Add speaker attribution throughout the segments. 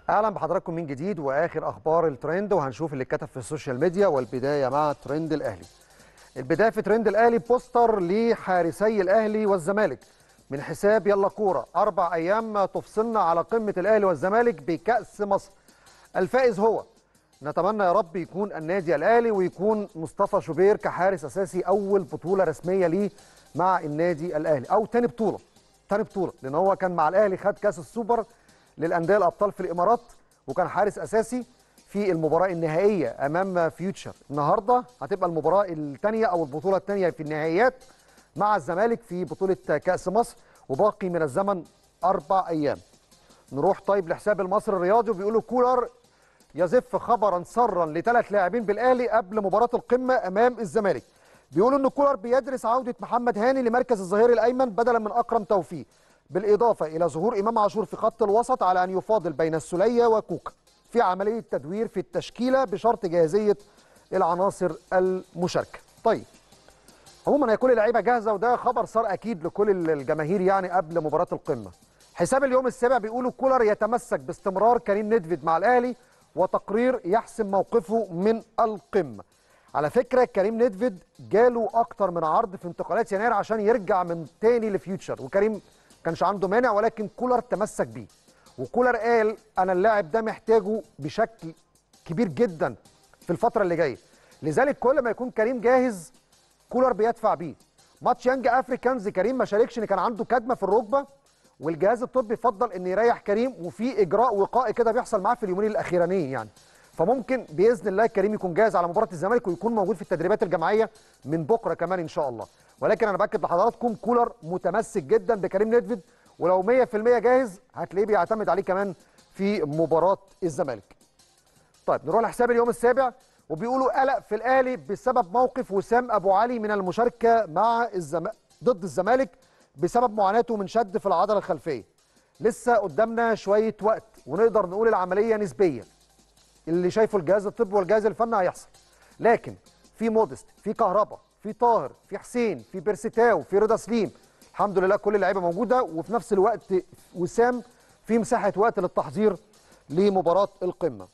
Speaker 1: اهلا بحضراتكم من جديد واخر اخبار الترند وهنشوف اللي اتكتب في السوشيال ميديا والبدايه مع ترند الاهلي. البدايه في ترند الاهلي بوستر لحارسي الاهلي والزمالك من حساب يلا كوره اربع ايام تفصلنا على قمه الاهلي والزمالك بكاس مصر. الفائز هو نتمنى يا رب يكون النادي الاهلي ويكون مصطفى شوبير كحارس اساسي اول بطوله رسميه ليه مع النادي الاهلي او تاني بطوله تاني بطوله لان هو كان مع الاهلي خد كاس السوبر للانديه الابطال في الامارات وكان حارس اساسي في المباراه النهائيه امام فيوتشر النهارده هتبقى المباراه الثانيه او البطوله الثانيه في النهائيات مع الزمالك في بطوله كاس مصر وباقي من الزمن اربع ايام نروح طيب لحساب المصري الرياضي وبيقولوا كولر يزف خبرا سرا لثلاث لاعبين بالاهلي قبل مباراه القمه امام الزمالك بيقولوا ان كولر بيدرس عوده محمد هاني لمركز الظهير الايمن بدلا من اكرم توفيق بالاضافه الى ظهور امام عاشور في خط الوسط على ان يفاضل بين السوليه وكوكا في عمليه تدوير في التشكيله بشرط جاهزيه العناصر المشاركه طيب عموما هي كل اللعيبه جاهزه وده خبر صار اكيد لكل الجماهير يعني قبل مباراه القمه حساب اليوم السابع بيقولوا كولر يتمسك باستمرار كريم ندفيد مع الاهلي وتقرير يحسم موقفه من القمه على فكره كريم ندفيد جاله اكتر من عرض في انتقالات يناير عشان يرجع من تاني لفيوتشر وكريم كانش عنده مانع ولكن كولر تمسك بيه وكولر قال انا اللاعب ده محتاجه بشكل كبير جدا في الفتره اللي جايه لذلك كل ما يكون كريم جاهز كولر بيدفع بيه ماتش يانج افريكانز كريم ما شاركش ان كان عنده كدمه في الركبه والجهاز الطبي فضل ان يريح كريم وفي اجراء وقائي كده بيحصل معاه في اليومين الاخيرانيين يعني فممكن باذن الله كريم يكون جاهز على مباراه الزمالك ويكون موجود في التدريبات الجماعيه من بكره كمان ان شاء الله ولكن انا باكد لحضراتكم كولر متمسك جدا بكريم ندفيد ولو 100% جاهز هتلاقيه بيعتمد عليه كمان في مباراه الزمالك. طيب نروح لحساب اليوم السابع وبيقولوا قلق في الاهلي بسبب موقف وسام ابو علي من المشاركه مع الزم... ضد الزمالك بسبب معاناته من شد في العضله الخلفيه. لسه قدامنا شويه وقت ونقدر نقول العمليه نسبيه. اللي شايفه الجهاز الطبي والجهاز الفني هيحصل. لكن في مودست، في كهربا، في طاهر، في حسين، في بيرسيتاو، في رضا سليم، الحمد لله كل اللعيبه موجوده وفي نفس الوقت وسام في مساحه وقت للتحضير لمباراه القمه.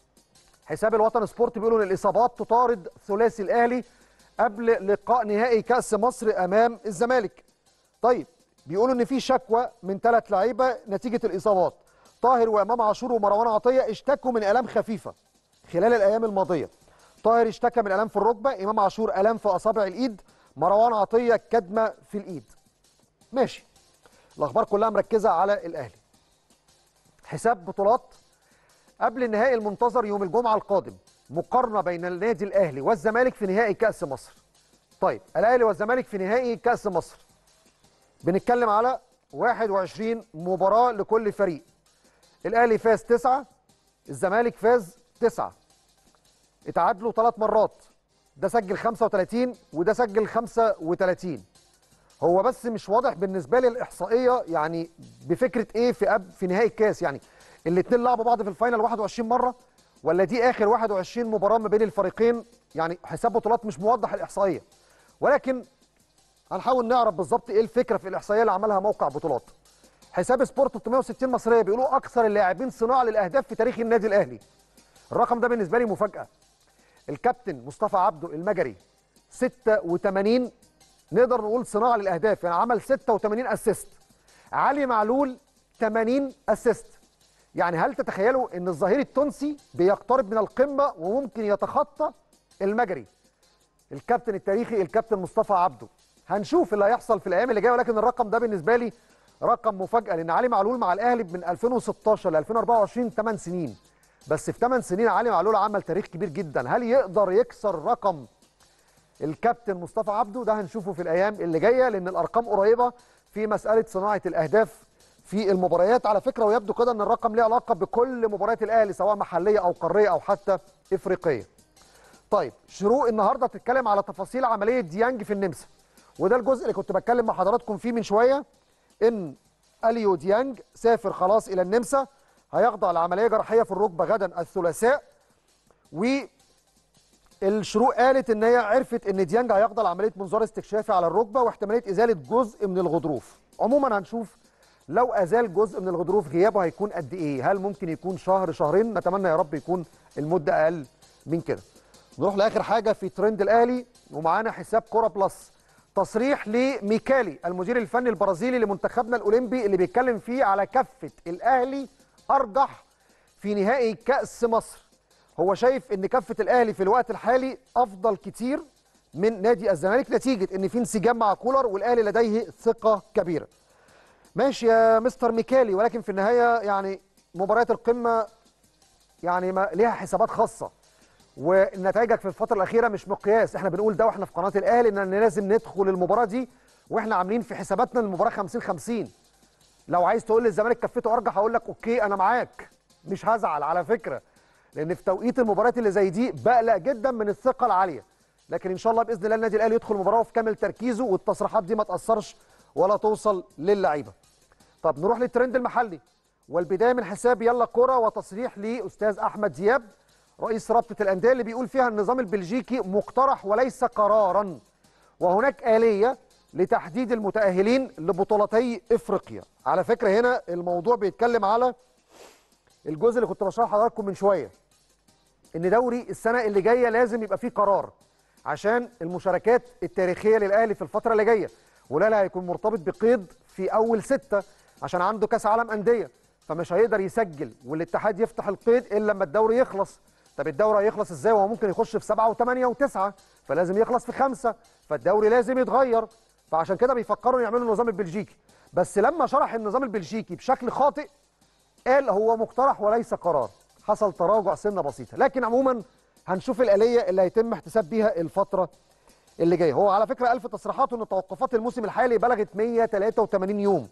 Speaker 1: حساب الوطن سبورت بيقولوا ان الاصابات تطارد ثلاثي الاهلي قبل لقاء نهائي كاس مصر امام الزمالك. طيب بيقولوا ان في شكوى من ثلاث لعيبه نتيجه الاصابات. طاهر وامام عاشور ومروان عطيه اشتكوا من الام خفيفه خلال الايام الماضيه. طاهر اشتكى من الام في الركبه، امام عاشور الام في اصابع الايد، مروان عطيه كدمه في الايد. ماشي الاخبار كلها مركزه على الاهلي حساب بطولات قبل النهائي المنتظر يوم الجمعه القادم مقارنه بين النادي الاهلي والزمالك في نهائي كاس مصر طيب الاهلي والزمالك في نهائي كاس مصر بنتكلم على 21 مباراه لكل فريق الاهلي فاز تسعة الزمالك فاز تسعة اتعادلوا ثلاث مرات ده سجل 35 وده سجل 35 هو بس مش واضح بالنسبه لي الاحصائيه يعني بفكره ايه في أب في نهائي الكاس يعني الاثنين لعبوا بعض في الفاينل 21 مره ولا دي اخر 21 مباراه ما بين الفريقين يعني حساب بطولات مش موضح الاحصائيه ولكن هنحاول نعرف بالظبط ايه الفكره في الاحصائيه اللي عملها موقع بطولات حساب سبورت 360 مصريه بيقولوا اكثر اللاعبين صناعه للاهداف في تاريخ النادي الاهلي الرقم ده بالنسبه لي مفاجاه الكابتن مصطفى عبده المجري 86 نقدر نقول صناعه للاهداف يعني عمل 86 اسيست علي معلول 80 اسيست يعني هل تتخيلوا ان الظهير التونسي بيقترب من القمه وممكن يتخطى المجري الكابتن التاريخي الكابتن مصطفى عبده هنشوف اللي هيحصل في الايام اللي جايه ولكن الرقم ده بالنسبه لي رقم مفاجاه لان علي معلول مع الاهلي من 2016 ل 2024 8 سنين بس في 8 سنين علي معلول عمل تاريخ كبير جدا هل يقدر يكسر رقم الكابتن مصطفى عبده ده هنشوفه في الايام اللي جايه لان الارقام قريبه في مساله صناعه الاهداف في المباريات على فكره ويبدو كده ان الرقم ليه علاقه بكل مباريات الاهلي سواء محليه او قاريه او حتى افريقيه. طيب شروق النهارده بتتكلم على تفاصيل عمليه ديانج في النمسا وده الجزء اللي كنت بتكلم مع حضراتكم فيه من شويه ان اليو ديانج سافر خلاص الى النمسا هيخضع لعمليه جراحيه في الركبه غدا الثلاثاء و الشروق قالت ان هي عرفت ان ديانج هيخضع لعمليه منظار استكشافي على الركبه واحتماليه ازاله جزء من الغضروف عموما هنشوف لو ازال جزء من الغضروف غيابه هيكون قد ايه هل ممكن يكون شهر شهرين نتمنى يا رب يكون المده اقل من كده نروح لاخر حاجه في ترند الاهلي ومعانا حساب كوره بلس تصريح لميكالي المدير الفني البرازيلي لمنتخبنا الاولمبي اللي بيتكلم فيه على كفه الاهلي ارجح في نهائي كاس مصر هو شايف ان كفه الاهلي في الوقت الحالي افضل كتير من نادي الزمالك نتيجه ان في انسجام مع كولر والاهلي لديه ثقه كبيره ماشي يا مستر ميكالي ولكن في النهايه يعني مباريات القمه يعني ما ليها حسابات خاصه ونتائجك في الفتره الاخيره مش مقياس احنا بنقول ده واحنا في قناه الاهلي ان لازم ندخل المباراه دي واحنا عاملين في حساباتنا المباراه 50 50 لو عايز تقول لي الزمالك كفته ارجح هقول لك اوكي انا معاك مش هزعل على فكره لان في توقيت المباريات اللي زي دي بقلق جدا من الثقه العاليه لكن ان شاء الله باذن الله النادي الاهلي يدخل المباراه في كامل تركيزه والتصريحات دي ما تاثرش ولا توصل للعيبه طب نروح للترند المحلي والبدايه من حساب يلا كوره وتصريح لاستاذ احمد دياب رئيس رابطه الانديه اللي بيقول فيها النظام البلجيكي مقترح وليس قرارا وهناك اليه لتحديد المتاهلين لبطولتي افريقيا على فكره هنا الموضوع بيتكلم على الجزء اللي كنت بشرحه لحضراتكم من شويه ان دوري السنه اللي جايه لازم يبقى فيه قرار عشان المشاركات التاريخيه للاهلي في الفتره اللي جايه والاهلي هيكون مرتبط بقيد في اول سته عشان عنده كاس عالم انديه فمش هيقدر يسجل والاتحاد يفتح القيد الا لما الدوري يخلص طب الدوري هيخلص ازاي وهو ممكن يخش في سبعه وثمانيه وتسعه فلازم يخلص في خمسه فالدوري لازم يتغير فعشان كده بيفكروا يعملوا النظام البلجيكي بس لما شرح النظام البلجيكي بشكل خاطئ قال هو مقترح وليس قرار حصل تراجع سنه بسيطه لكن عموما هنشوف الاليه اللي هيتم احتساب بيها الفتره اللي جايه هو على فكره الف تصريحاته ان توقفات الموسم الحالي بلغت 183 يوم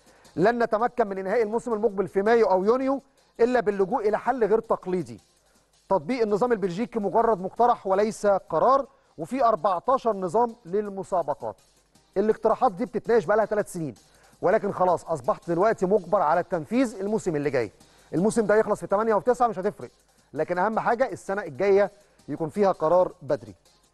Speaker 1: لن نتمكن من انهاء الموسم المقبل في مايو او يونيو الا باللجوء الى حل غير تقليدي تطبيق النظام البلجيكي مجرد مقترح وليس قرار وفي 14 نظام للمسابقات الاقتراحات دي بتتناقش بقى لها ثلاث سنين ولكن خلاص اصبحت دلوقتي مجبر على التنفيذ الموسم اللي جاي الموسم ده يخلص في 8 او 9 مش هتفرق لكن اهم حاجه السنه الجايه يكون فيها قرار بدري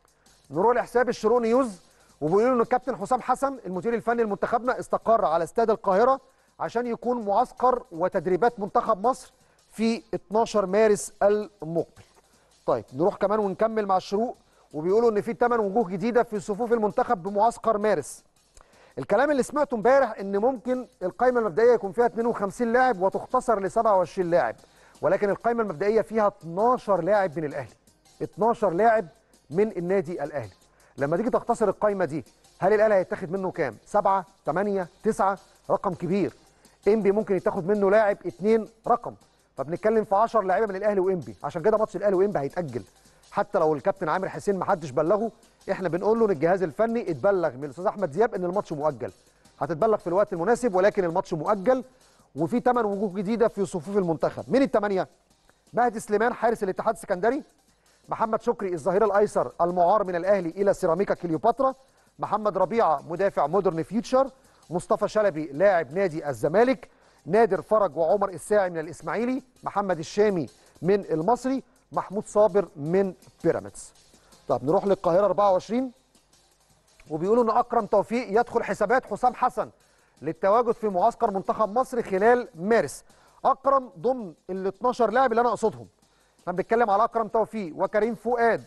Speaker 1: نروح لحساب الشروق نيوز وبيقولوا ان الكابتن حسام حسن المدير الفني لمنتخبنا استقر على استاد القاهره عشان يكون معسكر وتدريبات منتخب مصر في 12 مارس المقبل. طيب نروح كمان ونكمل مع الشروق وبيقولوا ان في 8 وجوه جديده في صفوف المنتخب بمعسكر مارس. الكلام اللي سمعته امبارح ان ممكن القائمه المبدئيه يكون فيها 52 لاعب وتختصر ل 27 لاعب ولكن القائمه المبدئيه فيها 12 لاعب من الاهلي 12 لاعب من النادي الاهلي لما تيجي تختصر القائمه دي هل الاهلي هيتاخد منه كام 7 8 9 رقم كبير انبي ممكن يتاخد منه لاعب 2 رقم فبنتكلم في 10 لاعيبه من الاهلي وانبي عشان كده ماتش الاهلي وانبي هيتاجل حتى لو الكابتن عامر حسين ما حدش بلغه احنا بنقول له ان الجهاز الفني اتبلغ من الاستاذ احمد دياب ان الماتش مؤجل هتتبلغ في الوقت المناسب ولكن الماتش مؤجل وفي 8 وجوه جديده في صفوف المنتخب مين الثمانيه مهدي سليمان حارس الاتحاد السكندري محمد شكري الظهير الايسر المعار من الاهلي الى سيراميكا كليوباترا محمد ربيعه مدافع مودرن فيوتشر مصطفى شلبي لاعب نادي الزمالك نادر فرج وعمر الساعي من الاسماعيلي محمد الشامي من المصري محمود صابر من بيراميدز طب نروح للقاهره 24 وبيقولوا ان اكرم توفيق يدخل حسابات حسام حسن للتواجد في معسكر منتخب مصر خلال مارس اكرم ضمن ال 12 لاعب اللي انا اقصدهم احنا بنتكلم على اكرم توفيق وكريم فؤاد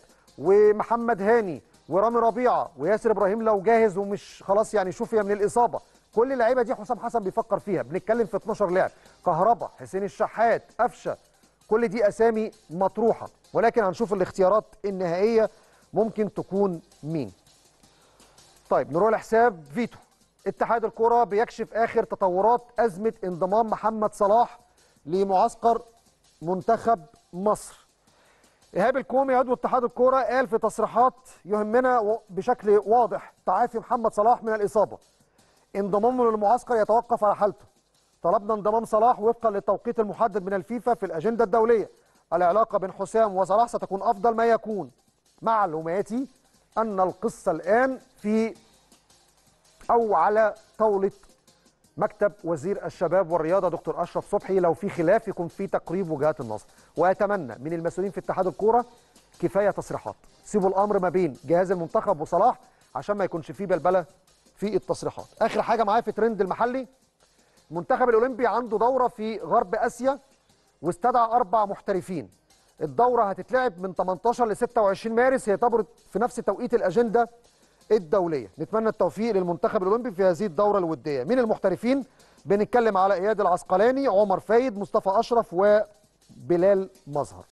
Speaker 1: ومحمد هاني ورامي ربيعه وياسر ابراهيم لو جاهز ومش خلاص يعني شوفي من الاصابه كل اللعيبه دي حسام حسن بيفكر فيها بنتكلم في 12 لاعب كهربا حسين الشحات قفشه كل دي اسامي مطروحه ولكن هنشوف الاختيارات النهائيه ممكن تكون مين طيب نروح لحساب فيتو اتحاد الكره بيكشف اخر تطورات ازمه انضمام محمد صلاح لمعسكر منتخب مصر ايهاب الكومي عضو اتحاد الكوره قال في تصريحات يهمنا بشكل واضح تعافي محمد صلاح من الاصابه انضمامه للمعسكر يتوقف على حالته طلبنا انضمام صلاح وفقا للتوقيت المحدد من الفيفا في الاجنده الدوليه العلاقه بين حسام وصلاح ستكون افضل ما يكون معلوماتي ان القصه الان في او على طاوله مكتب وزير الشباب والرياضه دكتور اشرف صبحي لو في خلاف يكون في تقريب وجهات النظر واتمنى من المسؤولين في اتحاد الكوره كفايه تصريحات سيبوا الامر ما بين جهاز المنتخب وصلاح عشان ما يكونش فيه بلبله في التصريحات اخر حاجه معايا في ترند المحلي المنتخب الاولمبي عنده دوره في غرب اسيا واستدعى اربع محترفين الدوره هتتلعب من 18 ل 26 مارس هي تبرد في نفس توقيت الاجنده الدوليه نتمنى التوفيق للمنتخب الاولمبي في هذه الدوره الوديه من المحترفين بنتكلم على اياد العسقلاني عمر فايد مصطفى اشرف وبلال مظهر